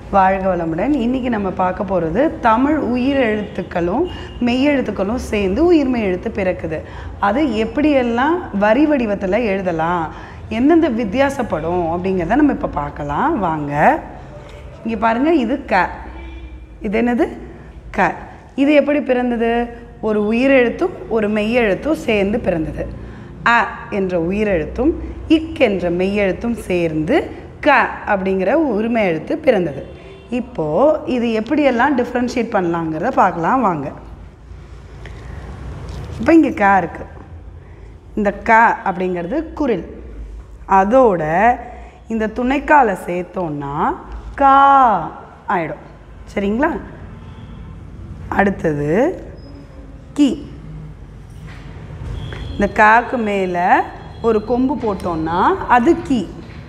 வாழ்க வளமுடன் இன்றைக்கி நம்ம பார்க்க போகிறது தமிழ் உயிர் எழுத்துக்களும் மெய்யெழுத்துக்களும் சேர்ந்து உயிர்மெய் எழுத்து பிறக்குது அது எப்படியெல்லாம் வரி வடிவத்தில் எழுதலாம் எந்தெந்த வித்தியாசப்படும் அப்படிங்கிறத நம்ம இப்போ பார்க்கலாம் வாங்க இங்கே பாருங்கள் இது க இது என்னது க இது எப்படி பிறந்தது ஒரு உயிரெழுத்தும் ஒரு மெய்யெழுத்தும் சேர்ந்து பிறந்தது அ என்ற உயிரெழுத்தும் இக் என்ற மெய்யெழுத்தும் சேர்ந்து க அப்படிங்கிற உரிமை எழுத்து பிறந்தது இப்போது இது எப்படியெல்லாம் டிஃப்ரென்ஷியேட் பண்ணலாங்கிறத பார்க்கலாம் வாங்க இப்போ இங்கே க இருக்குது இந்த க அப்படிங்கிறது குரில் அதோட இந்த துணைக்காலை சேர்த்தோன்னா கா ஆயிடும் சரிங்களா அடுத்தது கி இந்த காக்கு மேலே ஒரு கொம்பு போட்டோன்னா அது கி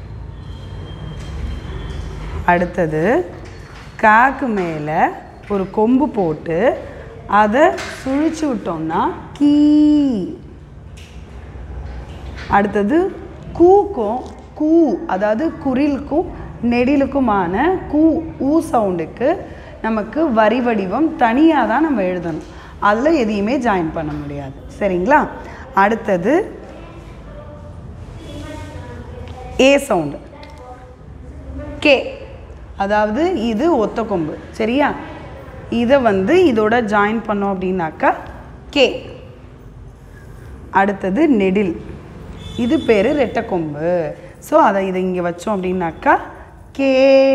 அடுத்தது காக்கு மேலே ஒரு கொம்பு போட்டு அதை சுழிச்சு விட்டோம்னா கீ அடுத்தது கூக்கும் கூ அதாவது குரிலுக்கும் நெடிலுக்குமான கூ ஊ சவுண்டுக்கு நமக்கு வரி வடிவம் தனியாக தான் நம்ம எழுதணும் அதில் எதையுமே ஜாயின் பண்ண முடியாது சரிங்களா அடுத்தது ஏ சவுண்டு கே அதாவது இது ஒத்த கொம்பு சரியா இதை வந்து இதோட ஜாயின் பண்ணோம் அப்படின்னாக்கா கே அடுத்தது நெடில் இது பேர் ரெட்டைக்கொம்பு ஸோ அதை இதை இங்கே வச்சோம் அப்படின்னாக்கா கே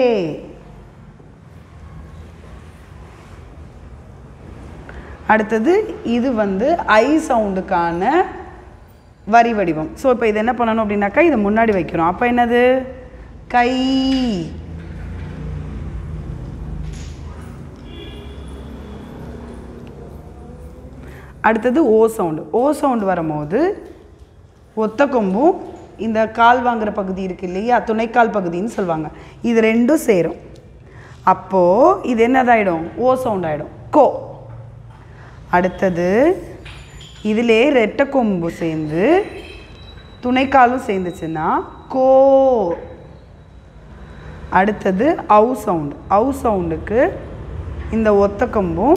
அடுத்தது இது வந்து ஐ சவுண்டுக்கான வரி வடிவம் ஸோ இப்போ இது என்ன பண்ணணும் அப்படின்னாக்கா இதை முன்னாடி வைக்கிறோம் அப்போ என்னது கை அடுத்தது ஓ சவுண்டு ஓ சவுண்டு வரும்போது ஒத்த கொம்பும் இந்த கால் வாங்குற பகுதி இருக்கு இல்லையா துணைக்கால் பகுதின்னு சொல்லுவாங்க இது ரெண்டும் சேரும் அப்போது இது என்னதாயிடும் ஓ சவுண்ட் ஆகிடும் கோ அடுத்தது இதிலே ரெட்டை கொம்பு சேர்ந்து துணைக்காலும் சேர்ந்துச்சுன்னா கோ அடுத்தது அவு சவுண்டு அவு சவுண்டுக்கு இந்த ஒத்த கொம்பும்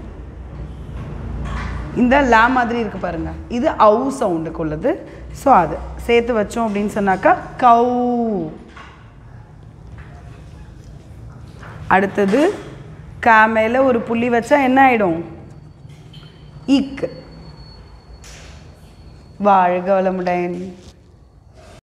இந்த லா மாதிரி இருக்கு பாருங்க இது அவு சவுண்டுக்கு உள்ளது ஸோ அது சேர்த்து வச்சோம் அப்படின்னு சொன்னாக்கா கவு அடுத்தது கா மேலே ஒரு புள்ளி வச்சா என்ன ஆகிடும் இக் வாழ்க வளமுடன்